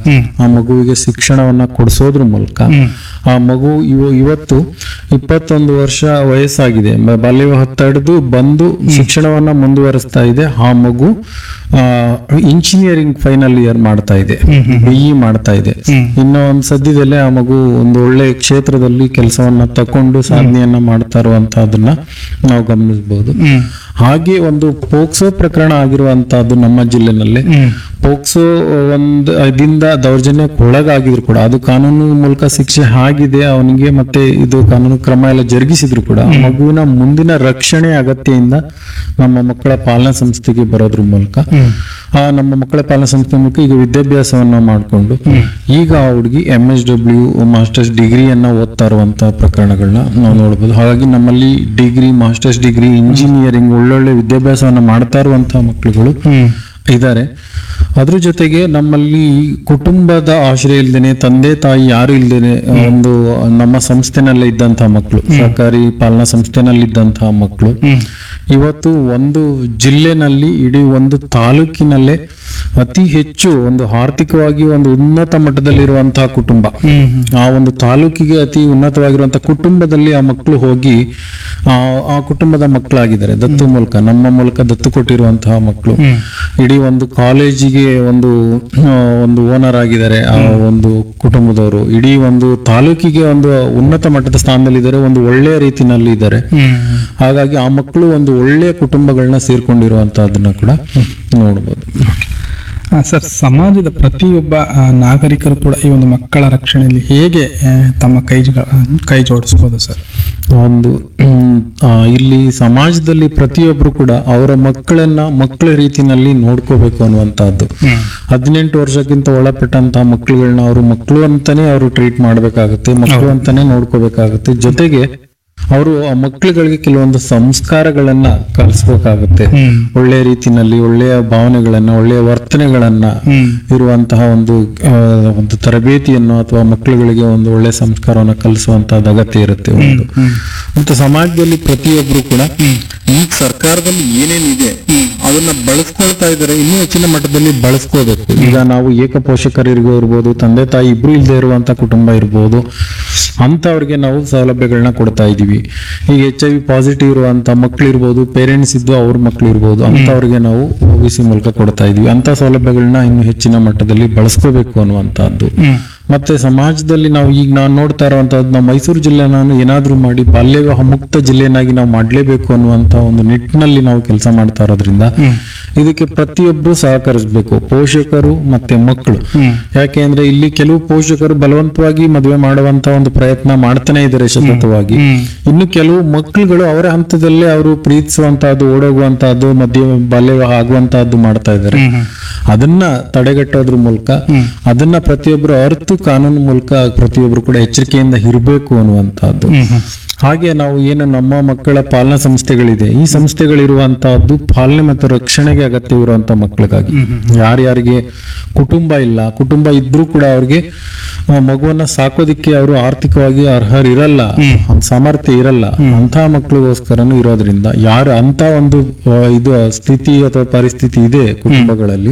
ಹ್ಮ್. ಆ ಮಗುವಿಗೆ ಶಿಕ್ಷಣವನ್ನ ಕೊಡಿಸೋದ್ರ ಮೂಲಕ ಹ್ಮ್. ಆ ಮಗು ಇವ ಇವತ್ತು ಇಪ್ಪತ್ತೊಂದು ವರ್ಷ ವಯಸ್ಸಾಗಿದೆ ಮ- ಬಾಲ್ಯ ವಿವಾಹ ತಡೆದು ಬಂದು ಶಿಕ್ಷಣವನ್ನ ಮುಂದುವರಿಸ್ತಾ ಇದೆ ಆ ಮಗು ಇಂಜಿನಿಯರಿಂಗ್ ಫೈನಲ್ ಇಯರ್ ಮಾಡ್ತಾ ಇದೆ ಬಿಇ ಮಾಡ್ತಾ ಇದೆ ಇನ್ನು ಒಂದು ಸದ್ಯದಲ್ಲೇ ಆ ಮಗು ಒಂದು ಒಳ್ಳೆ ಕ್ಷೇತ್ರದಲ್ಲಿ ಕೆಲಸವನ್ನ ತಕೊಂಡು ಸಾಧನೆಯನ್ನ ಮಾಡ್ತಾ ಇರುವಂತಹದನ್ನ ನಾವು ಗಮನಿಸಬಹುದು ಹ್ಮ್. ಹಾಗೆ ಒಂದು ಪೋಕ್ಸೋ ಪ್ರಕರಣ ಆಗಿರುವಂತಹದ್ದು ನಮ್ಮ ಜಿಲ್ಲೆನಲ್ಲಿ ಹ್ಮ್. ಪೋಕ್ಸೋ ಒಂದು ಇದರಿಂದ ದೌರ್ಜನ್ಯಕ್ಕೆ ಒಳಗಾಗಿದ್ರು ಕೂಡ ಅದು ಕಾನೂನು ಮೂಲಕ ಶಿಕ್ಷೆ ಆಗಿದೆ ಅವನಿಗೆ ಮತ್ತೆ ಇದು ಕಾನೂನು ಕ್ರಮ ಎಲ್ಲ ಜರುಗಿಸಿದ್ರು ಕೂಡ ಆ ಮಗುವಿನ ಮುಂದಿನ ರಕ್ಷಣೆ ಅಗತ್ಯದಿಂದ ನಮ್ಮ ಮಕ್ಕಳ ಪಾಲನಾ ಸಂಸ್ಥೆಗೆ ಬರೋದ್ರ ಮೂಲಕ ಆ ನಮ್ಮ ಮಕ್ಕಳ ಪಾಲನಾ ಸಂಸ್ಥೆ ಮೂಲಕ ಈಗ ವಿದ್ಯಾಭ್ಯಾಸವನ್ನ ಮಾಡಿಕೊಂಡು ಈಗ ಆ ಹುಡುಗಿ ಎಂ ಎಸ್ ಡಬ್ಲ್ಯೂ ಮಾಸ್ಟರ್ಸ್ ಡಿಗ್ರಿಯನ್ನ ಓದ್ತಾ ಇರುವಂತಹ ಪ್ರಕರಣಗಳನ್ನ ನಾವು ನೋಡಬಹುದು ಹಾಗಾಗಿ ನಮ್ಮಲ್ಲಿ ಡಿಗ್ರಿ ಮಾಸ್ಟರ್ಸ್ ಡಿಗ್ರಿ ಇಂಜಿನಿಯರಿಂಗ್ ಒಳ್ಳೊಳ್ಳೆ ವಿದ್ಯಾಭ್ಯಾಸವನ್ನ ಮಾಡ್ತಾ ಇರುವಂತಹ ಮಕ್ಕಳುಗಳು ಹ್ಮ್. ಇದ್ದಾರೆ ಅದ್ರ ಜೊತೆಗೆ ನಮ್ಮಲ್ಲಿ ಕುಟುಂಬದ ಆಶ್ರಯ ಇಲ್ದೇನೆ ತಂದೆ ತಾಯಿ ಯಾರು ಇಲ್ದೇನೆ ಒಂದು ನಮ್ಮ ಸಂಸ್ಥೆನಲ್ಲೇ ಇದ್ದಂತಹ ಮಕ್ಕಳು ಸರ್ಕಾರಿ ಪಾಲನಾ ಸಂಸ್ಥೆನಲ್ಲಿ ಇದ್ದಂತಹ ಮಕ್ಕಳು ಇವತ್ತು ಒಂದು ಜಿಲ್ಲೆನಲ್ಲಿ ಇಡೀ ಒಂದು ತಾಲೂಕಿನಲ್ಲೇ ಅತಿ ಹೆಚ್ಚು ಒಂದು ಆರ್ಥಿಕವಾಗಿ ಒಂದು ಉನ್ನತ ಮಟ್ಟದಲ್ಲಿರುವಂತಹ ಕುಟುಂಬ ಹ್ಮ್. ಆ ಒಂದು ತಾಲೂಕಿಗೆ ಅತಿ ಉನ್ನತವಾಗಿರುವಂತಹ ಕುಟುಂಬದಲ್ಲಿ ಆ ಮಕ್ಕಳು ಹೋಗಿ ಆ ಆ ಕುಟುಂಬದ ಮಕ್ಕಳಾಗಿದ್ದಾರೆ ದತ್ತು ಮೂಲಕ ನಮ್ಮ ಮೂಲಕ ದತ್ತು ಕೊಟ್ಟಿರುವಂತಹ ಮಕ್ಕಳು ಇಡೀ ಒಂದು ಕಾಲೇಜಿಗೆ ಒಂದು ಆ, ಒಂದು ಓನರ್ ಆಗಿದ್ದಾರೆ ಆ ಒಂದು ಕುಟುಂಬದವರು ಇಡೀ ಒಂದು ತಾಲೂಕಿಗೆ ಒಂದು ಉನ್ನತ ಮಟ್ಟದ ಸ್ಥಾನದಲ್ಲಿದ್ದಾರೆ ಒಂದು ಒಳ್ಳೆಯ ರೀತಿನಲ್ಲಿ ಇದ್ದಾರೆ ಹ್ಮ್. ಹಾಗಾಗಿ ಆ ಮಕ್ಕಳು ಒಂದು ಒಳ್ಳೆಯ ಕುಟುಂಬಗಳನ್ನ ಸೇರ್ಕೊಂಡಿರುವಂತಹದನ್ನ ಕೂಡ ನೋಡ್ಬೋದು ಆ, ಸರ್ ಸಮಾಜದ ಪ್ರತಿಯೊಬ್ಬ ಆ, ನಾಗರಿಕರು ಕೂಡ ಈ ಒಂದು ಮಕ್ಕಳ ರಕ್ಷಣೆಯಲ್ಲಿ ಹೇಗೆ ಆ, ತಮ್ಮ ಕೈ ಜ- ಕೈ ಜೋಡಿಸ್ಬೋದು ಸರ್ ಒಂದು ಹ್ಮ್, ಆ, ಇಲ್ಲಿ ಸಮಾಜದಲ್ಲಿ ಪ್ರತಿಯೊಬ್ರು ಕೂಡ ಅವರ ಮಕ್ಕಳನ್ನ ಮಕ್ಕಳ ರೀತಿನಲ್ಲಿ ನೋಡ್ಕೋಬೇಕು ಅನ್ನುವಂತಹದ್ದು ಹದಿನೆಂಟು ವರ್ಷಕ್ಕಿಂತ ಒಳಪಟ್ಟಂತಹ ಮಕ್ಕಳುಗಳನ್ನ ಅವರು ಮಕ್ಕಳು ಅಂತಾನೆ ಅವರು ಟ್ರೀಟ್ ಮಾಡ್ಬೇಕಾಗುತ್ತೆ ಮಕ್ಕಳು ಅಂತಾನೆ ನೋಡ್ಕೋಬೇಕಾಗುತ್ತೆ ಜೊತೆಗೆ ಅವರು ಆ ಮಕ್ಕಳುಗಳಿಗೆ ಕೆಲವೊಂದು ಸಂಸ್ಕಾರಗಳನ್ನ ಕಲಿಸ್ಬೇಕಾಗುತ್ತೆ ಒಳ್ಳೆಯ ರೀತಿನಲ್ಲಿ ಒಳ್ಳೆಯ ಭಾವನೆಗಳನ್ನ ಒಳ್ಳೆಯ ವರ್ತನೆಗಳನ್ನ ಇರುವಂತಹ ಒಂದು ಆ, ಒಂದು ತರಬೇತಿಯನ್ನು ಅಥವಾ ಮಕ್ಕಳುಗಳಿಗೆ ಒಂದು ಒಳ್ಳೆಯ ಸಂಸ್ಕಾರವನ್ನು ಕಲಿಸುವಂತಹದ್ದು ಅಗತ್ಯ ಇರುತ್ತೆ ಒಂದು ಮತ್ತು ಸಮಾಜದಲ್ಲಿ ಪ್ರತಿಯೊಬ್ರು ಕೂಡ ಈಗ ಸರ್ಕಾರದಲ್ಲಿ ಏನೇನಿದೆ ಅದನ್ನ ಬಳಸ್ಕೊಳ್ತಾ ಇದ್ದಾರೆ ಇನ್ನೂ ಹೆಚ್ಚಿನ ಮಟ್ಟದಲ್ಲಿ ಬಳಸ್ಕೋಬೇಕು ಈಗ ನಾವು ಏಕ ಪೋಷಕರಿಗೂ ಇರ್ಬೋದು ತಂದೆ ತಾಯಿ ಇಬ್ರು ಇಲ್ಲದೆ ಇರುವಂತ ಕುಟುಂಬ ಇರ್ಬೋದು ಅಂತವ್ರಿಗೆ ನಾವು ಸೌಲಭ್ಯಗಳನ್ನ ಕೊಡ್ತಾ ಇದೀವಿ ಈಗ ಎಚ್ ಐ ವಿ ಪಾಸಿಟಿವ್ ಇರುವಂತ ಮಕ್ಳು ಇರ್ಬೋದು ಪೇರೆಂಟ್ಸ್ ಇದ್ದು ಅವ್ರ ಮಕ್ಳು ಇರ್ಬೋದು ಅಂತವ್ರಿಗೆ ನಾವು ಸಿ ಮೂಲಕ ಕೊಡ್ತಾ ಇದೀವಿ ಅಂತ ಸೌಲಭ್ಯಗಳನ್ನ ಇನ್ನು ಹೆಚ್ಚಿನ ಮಟ್ಟದಲ್ಲಿ ಬಳಸ್ಕೋಬೇಕು ಅನ್ನುವಂತಹದ್ದು ಮತ್ತೆ ಸಮಾಜದಲ್ಲಿ ನಾವು ಈಗ ನಾವು ನೋಡ್ತಾ ಇರುವಂತಹದ್ದು ನಾವು ಮೈಸೂರು ಜಿಲ್ಲೆ ನಾನು ಏನಾದ್ರೂ ಮಾಡಿ ಬಾಲ್ಯ ವಿವಾಹ ಮುಕ್ತ ಜಿಲ್ಲೆಯನ್ನಾಗಿ ನಾವು ಮಾಡ್ಲೇಬೇಕು ಅನ್ನುವಂತ ಒಂದು ನಿಟ್ಟಿನಲ್ಲಿ ನಾವು ಕೆಲಸ ಮಾಡ್ತಾ ಇರೋದ್ರಿಂದ ಇದಕ್ಕೆ ಪ್ರತಿಯೊಬ್ರು ಸಹಕರಿಸಬೇಕು ಪೋಷಕರು ಮತ್ತೆ ಮಕ್ಕಳು ಯಾಕೆ ಅಂದ್ರೆ ಇಲ್ಲಿ ಕೆಲವು ಪೋಷಕರು ಬಲವಂತವಾಗಿ ಮದುವೆ ಮಾಡುವಂತ ಒಂದು ಪ್ರಯತ್ನ ಮಾಡ್ತಾನೆ ಇದ್ದಾರೆ ಸತತವಾಗಿ ಇನ್ನು ಕೆಲವು ಮಕ್ಕಳುಗಳು ಅವರ ಹಂತದಲ್ಲೇ ಅವರು ಪ್ರೀತಿಸುವಂತಹದ್ದು ಓಡೋಗುವಂತಹದ್ದು ಮಧ್ಯ ಬಾಲ್ಯ ವಿವಾಹ ಆಗುವಂತಹದ್ದು ಮಾಡ್ತಾ ಇದ್ದಾರೆ ಅದನ್ನ ತಡೆಗಟ್ಟೋದ್ರ ಮೂಲಕ ಅದನ್ನ ಪ್ರತಿಯೊಬ್ಬರು ಅರ್ತು ಕಾನೂನು ಮೂಲಕ ಪ್ರತಿಯೊಬ್ರು ಕೂಡ ಎಚ್ಚರಿಕೆಯಿಂದ ಇರಬೇಕು ಅನ್ನುವಂತಹದ್ದು ಹಾಗೆ ನಾವು ಏನು ನಮ್ಮ ಮಕ್ಕಳ ಪಾಲನಾ ಸಂಸ್ಥೆಗಳಿದೆ ಈ ಸಂಸ್ಥೆಗಳಿರುವಂತಹದ್ದು ಪಾಲನೆ ಮತ್ತು ರಕ್ಷಣೆಗೆ ಅಗತ್ಯವಿರುವಂತ ಮಕ್ಕಳಿಗಾಗಿ ಯಾರ್ಯಾರಿಗೆ ಕುಟುಂಬ ಇಲ್ಲ ಕುಟುಂಬ ಇದ್ರೂ ಕೂಡ ಅವ್ರಿಗೆ ಆ, ಮಗುವನ್ನ ಸಾಕೋದಿಕ್ಕೆ ಅವರು ಆರ್ಥಿಕವಾಗಿ ಅರ್ಹರಿರಲ್ಲ ಸಾಮರ್ಥ್ಯ ಇರಲ್ಲ ಅಂತ ಮಕ್ಕಳಿಗೋಸ್ಕರನು ಇರೋದ್ರಿಂದ ಯಾರು ಅಂತ ಒಂದು ಆ, ಇದು ಸ್ಥಿತಿ ಅಥವಾ ಪರಿಸ್ಥಿತಿ ಇದೆ ಕುಟುಂಬಗಳಲ್ಲಿ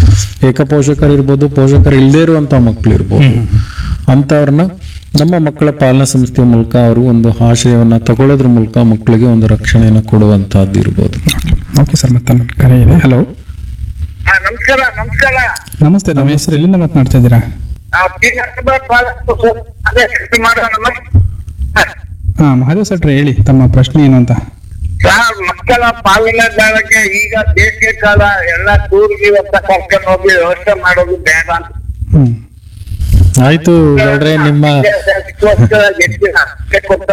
ಏಕ ಪೋಷಕರು ಇರ್ಬೋದು ಪೋಷಕರು ಇಲ್ಲದೆ ಇರುವಂತ ಮಕ್ಕಳು ಇರ್ಬೋದು ಅಂತವ್ರನ್ನ ನಮ್ಮ ಮಕ್ಕಳ ಪಾಲನಾ ಸಂಸ್ಥೆಯ ಮೂಲಕ ಅವರು ಒಂದು ಆಶ್ರಯವನ್ನ ತಗೊಳ್ಳೋದ್ರ ಮೂಲಕ ಮಕ್ಕಳಿಗೆ ಒಂದು ರಕ್ಷಣೆಯನ್ನ ಕೊಡುವಂತಹದ್ದು ಇರ್ಬೋದು ಓಕೆ ಸರ್ ಮತ್ತೆ ನನ್ನ ಕರೆ ಇದೆ ಹಲೋ ಹಾ, ನಮಸ್ಕಾರ ನಮಸ್ಕಾರ ನಮಸ್ತೆ ನಮ್ಮ ಹೆಸರು ಎಲ್ಲಿಂದ ಮಾತನಾಡ್ತಾ ಇದ್ದೀರಾ ನಾವು ಟಿ ನರಸಿಂಹ ಪಾಲಕರು ಸರ್. ಅದೇ ಶಕ್ತಿ ಮಾಡೋಣ ಹಾ ಮಹಾದೇವ್ ಸಟ್ರೆ ಹೇಳಿ ತಮ್ಮ ಪ್ರಶ್ನೆ ಏನು ಅಂತ ಸರ್ ಮಕ್ಕಳ ಪಾಲನೆದಾರಕ್ಕೆ ಈಗ ಬೇಸಿಗೆ ಕಾಲ ಎಲ್ಲ ಟೂರ್ಗೆ ಅಂತ ಕರ್ಕೊಂಡು ಹೋಗಿ ವ್ಯವಸ್ಥೆ ಮಾಡೋದು ಬೇಡ ಅಂತ ಹ್ಮ್ ಆಯ್ತು ಗೌಡ್ರೆ ನಿಮ್ಮ ಅದಕ್ಕೋಸ್ಕರ ಎಷ್ಟು ಅಷ್ಟೇ ಕೊಟ್ಟ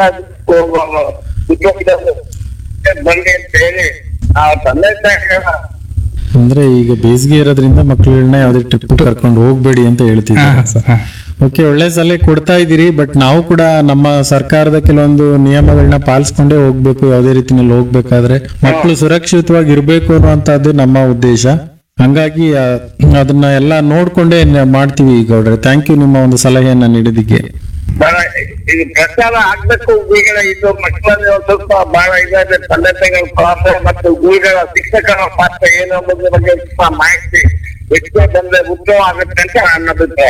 ಉದ್ಯೋಗದವರು ಬನ್ನಿ ಅಂತ ಹೇಳಿ ನಾವು ತಂದೆ ತಾಯಿ ಅಂದ್ರೆ ಈಗ ಬೇಸಿಗೆ ಇರೋದ್ರಿಂದ ಮಕ್ಕಳನ್ನ ಯಾವ್ದೇ ಟ್ರಿಪ್ ಕರ್ಕೊಂಡು ಹೋಗ್ಬೇಡಿ ಅಂತ ಹಾ ಹೇಳ್ತಿದ್ದಾರೆ ಸರ್ ಹಾ ಓಕೆ ಒಳ್ಳೆ ಸಲಹೆ ಕೊಡ್ತಾ ಇದ್ದೀರಿ ಬಟ್ ನಾವು ಕೂಡ ನಮ್ಮ ಸರ್ಕಾರದ ಕೆಲವೊಂದು ನಿಯಮಗಳನ್ನ ಪಾಲಿಸ್ಕೊಂಡೇ ಹೋಗ್ಬೇಕು ಯಾವುದೇ ರೀತಿನಲ್ಲಿ ಹೋಗ್ಬೇಕಾದ್ರೆ ಮಕ್ಕಳು ಸುರಕ್ಷಿತವಾಗಿ ಇರ್ಬೇಕು ಅನ್ನುವಂತಹದ್ದು ನಮ್ಮ ಉದ್ದೇಶ ಹಂಗಾಗಿ ಆ, ಅದನ್ನ ಎಲ್ಲ ನೋಡ್ಕೊಂಡೇ ನ- ಮಾಡ್ತೀವಿ ಗೌಡ್ರೆ ಥ್ಯಾಂಕ್ ಯು ನಿಮ್ಮ ಒಂದು ಸಲಹೆಯನ್ನ ನೀಡಿದ್ದಕ್ಕೆ ಬಹಳ ಇದು ಪ್ರಚಾರ ಆಗ್ಬೇಕು ಗುರುಗಳ ಇದು ಮಕ್ಕಳಲ್ಲಿ ಒಂದ್ ಸ್ವಲ್ಪ ಬಹಳ ಇದಾದ್ರೆ ತಂದೆ ತಾಯಿಗಳ ಪಾತ್ರ ಮತ್ತು ಗುರುಗಳ ಶಿಕ್ಷಕರ ಪಾತ್ರ ಏನು ಅನ್ನೋದ್ರ ಬಗ್ಗೆ ಸ್ವಲ್ಪ ಮಾಹಿತಿ ಹೆಚ್ಚು ಬಂದ್ರೆ ಉತ್ತಮ ಆಗುತ್ತೆ ಅಂತ ನನ್ನ ಅಭಿಪ್ರಾಯ